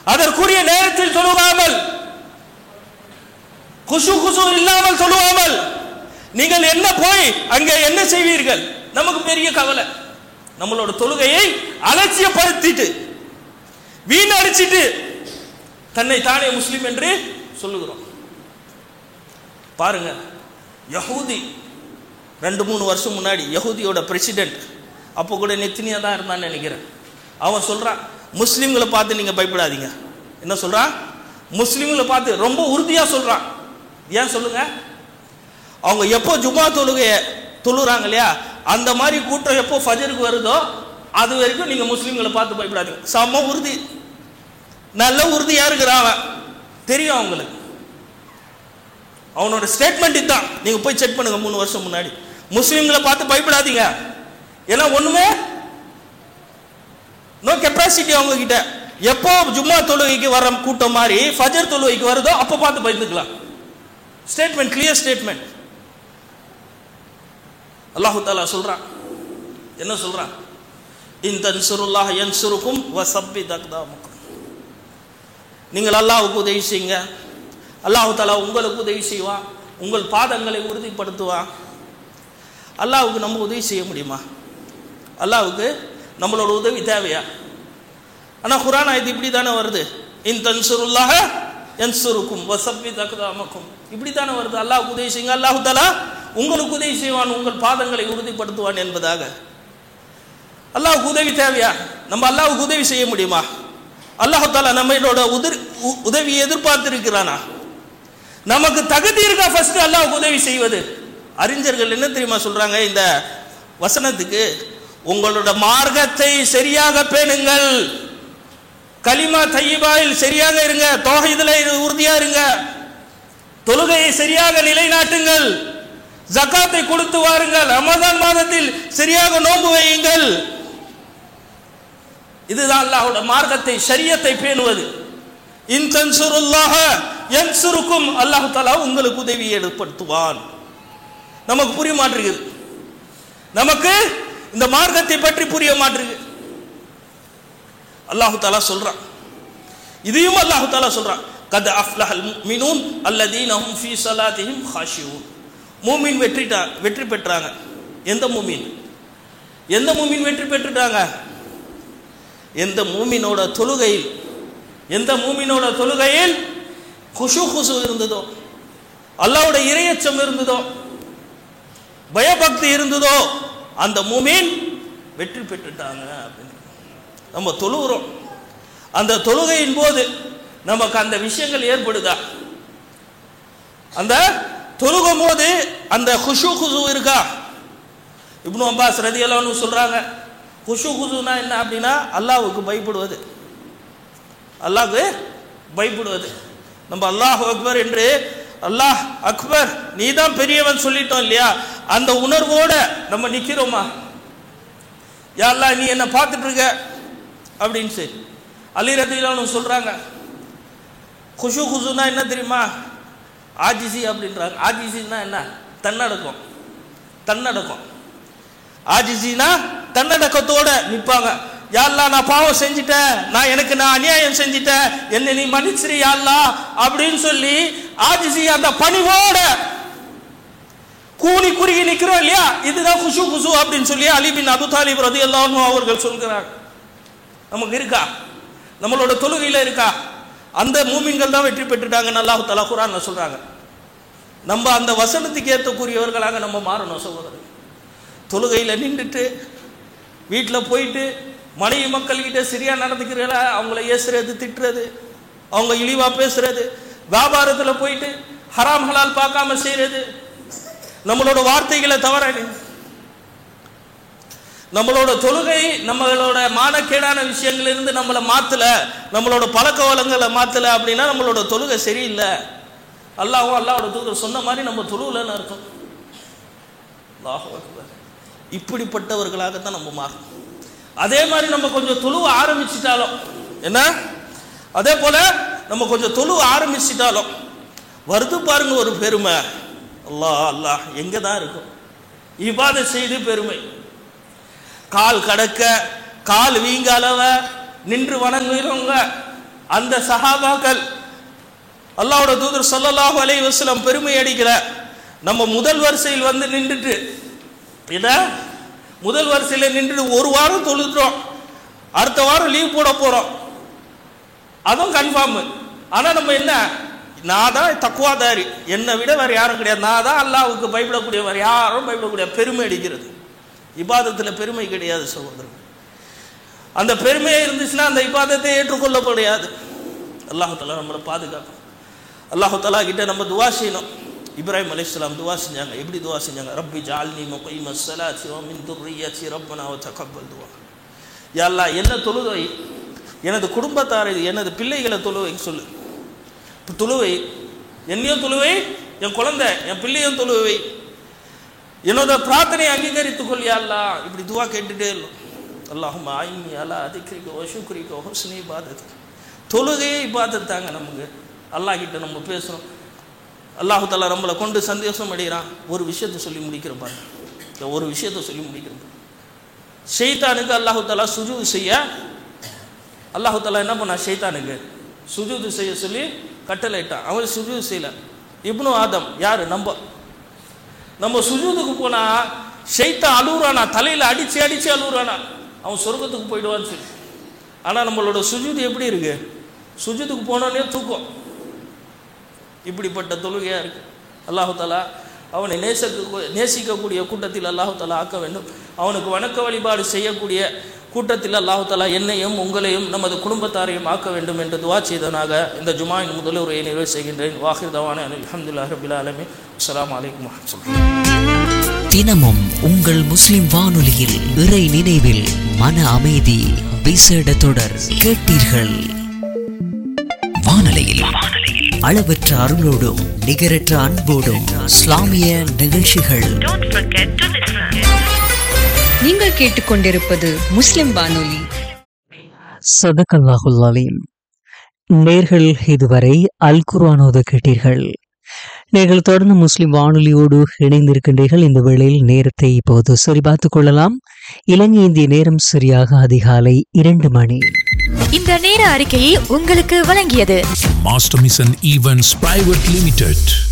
அதற்குரிய நேரத்தில் தொழுகாமல் குசு குசு இல்லாமல் தொழுவாமல் நீங்கள் என்ன போய் அங்கே என்ன செய்வீர்கள் நமக்கு பெரிய கவலை நம்மளோட தொழுகையை அலட்சியப்படுத்திட்டு வீணடிச்சிட்டு தன்னை தானே முஸ்லிம் என்று சொல்லுகிறோம் பாருங்க யஹூதி ரெண்டு மூணு வருஷம் முன்னாடி யஹூதியோட பிரசிடென்ட் அப்போ கூட நெத்தினியா தான் இருந்தான்னு நினைக்கிறேன் அவன் சொல்றான் முஸ்லீம்களை பார்த்து நீங்க பயப்படாதீங்க என்ன சொல்றான் முஸ்லீம்களை பார்த்து ரொம்ப உறுதியா சொல்றான் ஏன் சொல்லுங்க அவங்க எப்போ ஜும்மா தொழுகைய தொழுறாங்க இல்லையா அந்த மாதிரி கூட்டம் எப்போ ஃபஜருக்கு வருதோ அது வரைக்கும் நீங்க முஸ்லீம்களை பார்த்து பயப்படாதீங்க செம்ம உறுதி நல்ல உறுதியா இருக்கிறான் அவன் தெரியும் அவங்களுக்கு அவனோட ஸ்டேட்மெண்ட் இதுதான் நீங்க போய் செக் பண்ணுங்க மூணு வருஷம் முன்னாடி முஸ்லீம்களை பார்த்து பயப்படாதீங்க ஏன்னா ஒண்ணுமே நோ கெப்பாசிட்டி அவங்க கிட்ட எப்போ ஜும்மா தொழுகைக்கு வர கூட்டம் மாதிரி ஃபஜர் தொழுகைக்கு வருதோ அப்போ பார்த்து பயந்துக்கலாம் ஸ்டேட்மெண்ட் கிளியர் ஸ்டேட்மெண்ட் அல்லாஹு தாலா சொல்றான் என்ன சொல்றான் இன் தன்சுருல்லாஹ் யன்சுருக்கும் வசப்பி தக்தாமுக்கும் நீங்கள் அல்லாஹ்வுக்கு உதவி செய்யுங்க அல்லாஹு தாலா உங்களுக்கு உதவி செய்வான் உங்கள் பாதங்களை உறுதிப்படுத்துவான் அல்லாஹ்வுக்கு நம்ம உதவி செய்ய முடியுமா அல்லாஹ்வுக்கு நம்மளோட உதவி தேவையா ஆனால் குரான் ஆயத்து இப்படி தானே வருது இன் தன்சுருல்லாஹ யன்சுருக்கும் வசப்பி தக்தாமக்கும் இப்படி தானே வருது அல்லாஹ்வுக்கு உதவி செய்யுங்க அல்லாஹு தாலா உங்களுக்கு உதவி செய்வான் உங்கள் பாதங்களை உறுதிப்படுத்துவான் என்பதாக அல்லாஹ்வுக்கு உதவி தேவையா நம்ம அல்லாஹ்வுக்கு உதவி செய்ய முடியுமா அல்லாஹு தாலா நம்மளோட உதவி உதவியை எதிர்பார்த்திருக்கிறானா நமக்கு தகுதி இருக்கா ஃபர்ஸ்ட் அல்லாஹ்வுக்கு உதவி செய்வது அறிஞர்கள் என்ன தெரியுமா சொல்றாங்க இந்த வசனத்துக்கு உங்களோட மார்க்கத்தை சரியாக பேணுங்கள் கலிமா தையிபாயில் சரியாக இருங்க தோகைதுல உறுதியா இருங்க தொழுகையை சரியாக நிலைநாட்டுங்கள் ஜக்காத்தை கொடுத்து வாருங்கள் ரமதான் மாதத்தில் சரியாக நோன்பு வையுங்கள் இதுதான் அல்லாஹ்வோட மார்க்கத்தை ஷரியத்தை பேணுவது இன் தன்சுருல்லாஹ யன்சுருக்கும் அல்லாஹ் தஆலா உங்களுக்கு உதவி ஏற்படுத்துவான் நமக்கு புரிய மாட்டேங்குது நமக்கு இந்த மார்க்கத்தை பற்றி புரிய மாட்டேங்குது அல்லாஹு தாலா சொல்றான் இதையும் அல்லாஹு தாலா சொல்றான் கத் அஃப்லஹல் முஃமினூன் அல்லதீன ஹும் ஃபீ ஸலாத்திஹிம் காஷியூன் மூமின் வெற்றிட்டா வெற்றி பெற்றாங்க எந்த மூமின் எந்த மூமின் வெற்றி பெற்றுட்டாங்க எந்த மூமினோட தொழுகையில் எந்த மூமினோட தொழுகையில் குஷு குசு இருந்ததோ அல்லாவோட இரையச்சம் இருந்ததோ பயபக்தி இருந்ததோ அந்த மூமின் வெற்றி பெற்றுட்டாங்க அப்படின்னு நம்ம தொழுகிறோம் அந்த தொழுகையின் போது நமக்கு அந்த விஷயங்கள் ஏற்படுதா அந்த தொழுகும் போது அந்த குஷு குசு இருக்கா இப்னு அப்பாஸ் ரதியல்லான்னு சொல்றாங்க குஷு குசுனா என்ன அப்படின்னா அல்லாஹ்வுக்கு பயப்படுவது அல்லாஹ்வுக்கு பயப்படுவது நம்ம அல்லாஹ் அக்பர் என்று அல்லாஹ் அக்பர் நீ தான் பெரியவன் சொல்லிட்டோம் இல்லையா அந்த உணர்வோட நம்ம நிக்கிறோமா யா அல்லாஹ் நீ என்ன பார்த்துட்டு இருக்க அப்படின்னு சரி அலி ரதிலான்னு சொல்றாங்க குஷு குசுனா என்ன தெரியுமா ஆஜிசி அப்படின்றாங்க ஆஜிசின்னா என்ன தன்னடக்கம் தன்னடக்கம் ஆஜிசினா தன்னடக்கத்தோட நிற்பாங்க யாழ்லா நான் பாவம் செஞ்சிட்டேன் நான் எனக்கு நான் அநியாயம் செஞ்சிட்டேன் என்னை நீ மன்னிச்சிரு யாழ்லா அப்படின்னு சொல்லி ஆஜிசி அந்த பணிவோட கூனி குறுகி நிற்கிறோம் இல்லையா இதுதான் குஷு குசு அப்படின்னு சொல்லி அலிபின் அபு தாலிப் ரதி அவர்கள் சொல்கிறார் நமக்கு இருக்கா நம்மளோட தொழுகையில இருக்கா அந்த மூமின்கள் தான் வெற்றி பெற்றுட்டாங்கன்னு அல்லாஹு தலா குரான்ல சொல்றாங்க நம்ம அந்த வசனத்துக்கு ஏற்றக்கூடியவர்களாக நம்ம மாறணும் சகோதரர் தொழுகையில் நின்றுட்டு வீட்டில் போயிட்டு மனைவி மக்கள்கிட்ட சரியா நடந்துக்கிறல அவங்கள ஏசுறது திட்டுறது அவங்க இழிவா பேசுறது வியாபாரத்தில் போயிட்டு ஹராம் ஹலால் பார்க்காம செய்யறது நம்மளோட வார்த்தைகளை தவற நம்மளோட தொழுகை நம்மளோட மானக்கேடான விஷயங்களிலிருந்து நம்மளை மாத்தல நம்மளோட பழக்க வளங்களை மாத்தல அப்படின்னா நம்மளோட தொழுகை சரியில்லை அல்லாஹும் அல்லாவோட தூதர் சொன்ன மாதிரி நம்ம தொழுகலன்னு அர்த்தம் அல்லாஹ் அக்பர். இப்படிப்பட்டவர்களாகத்தான் நம்ம மாறணும் அதே மாதிரி நம்ம கொஞ்சம் தொழுவ ஆரம்பிச்சிட்டாலும் என்ன அதே போல நம்ம கொஞ்சம் தொழுவ ஆரம்பிச்சிட்டாலும் வருது பாருங்க ஒரு பெருமை அல்லாஹ் அல்லாஹ் எங்க தான் இருக்கும் இபாதை செய்து பெருமை கால் கடக்க கால் வீங்க அளவ நின்று வணங்குகிறவங்க அந்த சஹாபாக்கள் அல்லாஹ்வோட தூதர் ஸல்லல்லாஹு அலைஹி வஸல்லம் பெருமை அடிக்கிற நம்ம முதல் வரிசையில் வந்து நின்றுட்டு இத முதல் வரிசையில் நின்றுட்டு ஒரு வாரம் தொழுதுறோம் அடுத்த வாரம் லீவ் போட போறோம் அதுவும் கன்ஃபார்ம் ஆனா நம்ம என்ன நான் தான் தக்குவாதாரி என்னை விட வேற யாரும் கிடையாது நான் தான் அல்லாஹ்வுக்கு பயப்படக்கூடிய வேற யாரும் பயப்படக்கூடிய பெருமை அடிக்கிறது இபாதத்தில் பெருமை கிடையாது சகோதரர் அந்த பெருமையே இருந்துச்சுன்னா அந்த இபாதத்தை ஏற்றுக்கொள்ளப்படையாது அல்லாஹு தலா நம்மளை பாதுகாக்கும் அல்லாஹு தலா கிட்ட நம்ம துவா செய்யணும் இப்ராஹிம் அலைஹிஸ்ஸலாம் துவா செஞ்சாங்க எப்படி துவா செஞ்சாங்க ரப்பி ஜால்னி முகைம ஸலாத்தி வ மின் துர்ரிய்யத்தி ரப்பனா வ தகப்பல் துவா யா அல்லாஹ் என்ன தொழுவை எனது குடும்பத்தாரை எனது பிள்ளைகளை தொழுவை சொல்லு இப்போ தொழுவை என்னையும் தொழுவை என் குழந்தை என் பிள்ளையும் தொழுவை என்னோட பிரார்த்தனையை அங்கீகரித்துக் கொள் யா அல்லாஹ் இப்படி துவா கேட்டுட்டே இல்லை அல்லாஹும் ஆயினி அலா அதிகரிக்க வசுக்குரிக்க ஹுஸ்னி இபாதத் தொழுகையே இபாதத் தாங்க நமக்கு அல்லாஹ் கிட்ட நம்ம பேசுகிறோம் அல்லாஹு தாலா நம்மளை கொண்டு சந்தோஷம் அடைகிறான் ஒரு விஷயத்தை சொல்லி முடிக்கிற பாருங்க இந்த ஒரு விஷயத்தை சொல்லி முடிக்கிறோம் ஷெய்தானுக்கு அல்லாஹு தாலா சுஜூது செய்ய அல்லாஹு தாலா என்ன பண்ணா ஷெய்தானுக்கு சுஜூது செய்ய சொல்லி கட்டளையிட்டான் அவன் சுஜூது செய்யல இப்னு ஆதம் யாரு நம்ம நம்ம சுஜூதுக்கு போனா ஷெய்தான் அழுகுறானா தலையில அடிச்சு அடிச்சு அழுகுறானா அவன் சொர்க்கத்துக்கு போயிடுவான்னு சொல்லி ஆனா நம்மளோட சுஜூது எப்படி இருக்கு சுஜூதுக்கு போனோடனே தூக்கம் இப்படிப்பட்ட தொழுகையா இருக்கு அல்லாஹு தாலா அவனை நேசக்க நேசிக்கக்கூடிய கூட்டத்தில் அல்லாஹு தாலா ஆக்க வேண்டும் அவனுக்கு வணக்க வழிபாடு செய்யக்கூடிய கூட்டத்தில் அல்லாஹு தாலா என்னையும் உங்களையும் நமது குடும்பத்தாரையும் ஆக்க வேண்டும் என்று துவா செய்தனாக இந்த ஜுமாயின் முதல் உரையை நிறைவு செய்கின்றேன் வாஹிர் தவான அலமதுல்லா ரபில் ஆலமி அஸ்லாம் வலைக்கம் வரமத்துல்லாஹி தினமும் உங்கள் முஸ்லிம் வானொலியில் இறை நினைவில் மன அமைதி விசேட தொடர் கேட்டீர்கள் வானொலியில் அளவற்ற அருளோடும் நிகரற்ற அன்போடும் இஸ்லாமிய நிகழ்ச்சிகள் Don't forget to listen. நீங்கள் கேட்டுக்கொண்டிருப்பது முஸ்லிம் வானொலி சதகல்லாஹுல் அலீம் நேர்கள் இதுவரை அல் குர்ஆனோது கேட்டீர்கள் நீங்கள் தொடர்ந்து முஸ்லிம் வானொலியோடு இணைந்திருக்கின்றீர்கள் இந்த வேளையில் நேரத்தை இப்போது சரிபார்த்துக் கொள்ளலாம் இலங்கை இந்திய நேரம் சரியாக அதிகாலை இரண்டு மணி இந்த நேர அறிக்கையை உங்களுக்கு வழங்கியது Master Mission Events Private Limited.